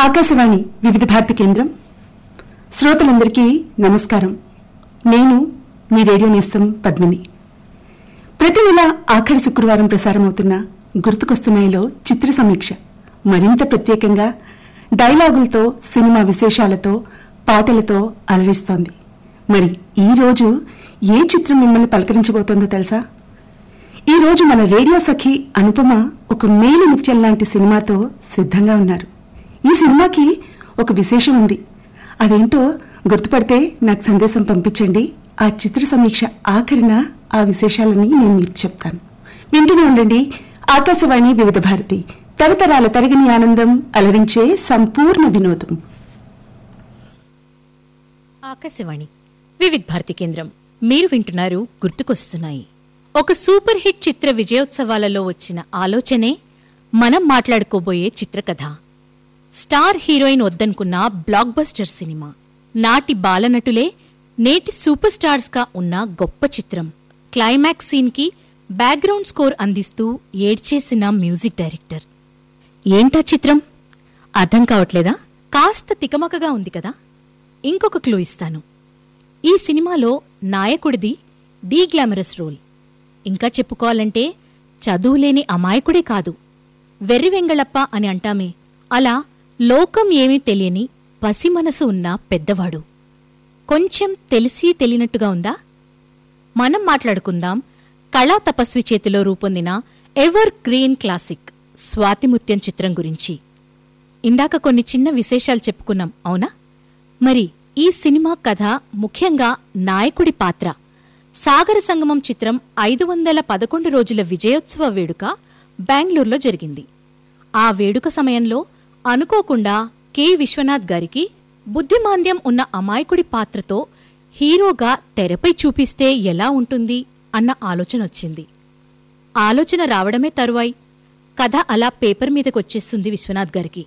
ఆకాశవాణి వివిధ భారతి కేంద్రం శ్రోతలందరికీ నమస్కారం నేను మీ రేడియో నేస్తం పద్మిని ప్రతి నెల ఆఖరి శుక్రవారం ప్రసారమవుతున్న గుర్తుకొస్తున్నాయిలో చిత్ర సమీక్ష మరింత ప్రత్యేకంగా డైలాగులతో సినిమా విశేషాలతో పాటలతో అలరిస్తోంది మరి ఈ రోజు ఏ చిత్రం మిమ్మల్ని పలకరించబోతోందో తెలుసా ఈ రోజు మన రేడియో సఖి అనుపమ ఒక మేలు ముత్యం లాంటి సినిమాతో సిద్ధంగా ఉన్నారు ఈ సినిమాకి ఒక విశేషం ఉంది అదేంటో గుర్తుపడితే నాకు సందేశం పంపించండి ఆ చిత్ర సమీక్ష ఆఖరిన ఆ విశేషాలని నేను మీకు చెప్తాను వింటూనే ఉండండి ఆకాశవాణి వివిధ భారతి తరతరాల తరగని ఆనందం అలరించే సంపూర్ణ వినోదం ఆకాశవాణి వివిధ్ భారతి కేంద్రం మీరు వింటున్నారు గుర్తుకొస్తున్నాయి ఒక సూపర్ హిట్ చిత్ర విజయోత్సవాలలో వచ్చిన ఆలోచనే మనం మాట్లాడుకోబోయే చిత్రకథ స్టార్ హీరోయిన్ వద్దనుకున్న బ్లాక్ బస్టర్ సినిమా నాటి బాలనటులే నేటి సూపర్ స్టార్స్ గా ఉన్న గొప్ప చిత్రం క్లైమాక్స్ సీన్ కి బ్యాక్గ్రౌండ్ స్కోర్ అందిస్తూ ఏడ్చేసిన మ్యూజిక్ డైరెక్టర్ ఏంటా చిత్రం అర్థం కావట్లేదా కాస్త తికమకగా ఉంది కదా ఇంకొక క్లూ ఇస్తాను ఈ సినిమాలో నాయకుడిది డీ గ్లామరస్ రోల్ ఇంకా చెప్పుకోవాలంటే చదువులేని అమాయకుడే కాదు వెర్రి వెంగళప్ప అని అంటామే అలా లోకం ఏమీ తెలియని పసి మనసు ఉన్న పెద్దవాడు కొంచెం తెలిసి తెలియనట్టుగా ఉందా మనం మాట్లాడుకుందాం కళా తపస్వి చేతిలో రూపొందిన ఎవర్ గ్రీన్ క్లాసిక్ స్వాతిముత్యం చిత్రం గురించి ఇందాక కొన్ని చిన్న విశేషాలు చెప్పుకున్నాం అవునా మరి ఈ సినిమా కథ ముఖ్యంగా నాయకుడి పాత్ర సాగర సంగమం చిత్రం ఐదు వందల పదకొండు రోజుల విజయోత్సవ వేడుక బెంగళూరులో జరిగింది ఆ వేడుక సమయంలో అనుకోకుండా కె విశ్వనాథ్ గారికి బుద్ధిమాంద్యం ఉన్న అమాయకుడి పాత్రతో హీరోగా తెరపై చూపిస్తే ఎలా ఉంటుంది అన్న ఆలోచన వచ్చింది ఆలోచన రావడమే తరువాయి కథ అలా పేపర్ మీదకొచ్చేస్తుంది విశ్వనాథ్ గారికి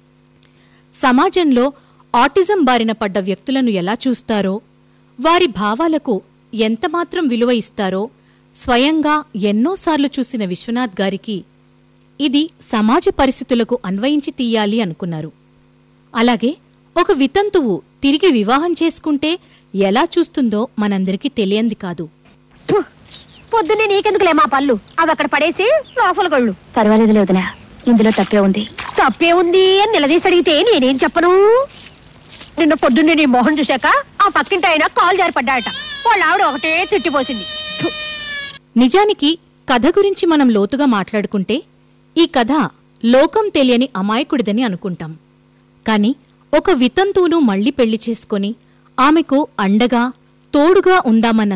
సమాజంలో ఆటిజం బారిన పడ్డ వ్యక్తులను ఎలా చూస్తారో వారి భావాలకు ఎంతమాత్రం విలువ ఇస్తారో స్వయంగా ఎన్నోసార్లు చూసిన విశ్వనాథ్ గారికి ఇది సమాజ పరిస్థితులకు అన్వయించి తీయాలి అనుకున్నారు అలాగే ఒక వితంతువు తిరిగి వివాహం చేసుకుంటే ఎలా చూస్తుందో మనందరికీ తెలియంది కాదు థు, పొద్దున్నే నీకెందుకులే మా పళ్ళు అవి అక్కడ పడేసి లోపల గొళ్ళు పర్వాలేదు వదినా ఇందులో తప్పే ఉంది తప్పే ఉంది అని నిలదీసి అడిగితే నేనేం చెప్పను నిన్న పొద్దున్నే నీ మొహం చూశాక ఆ పక్కింటి ఆయన కాల్ జారి పడ్డాట వాళ్ళ ఆవిడ ఒకటే తిట్టిపోసింది థు, నిజానికి కథ గురించి మనం లోతుగా మాట్లాడుకుంటే ఈ కథ లోకం తెలియని అమాయకుడిదని అనుకుంటాం కాని ఒక వితంతువును మళ్ళీ పెళ్లి చేసుకొని ఆమెకు అండగా తోడుగా ఉందామన్న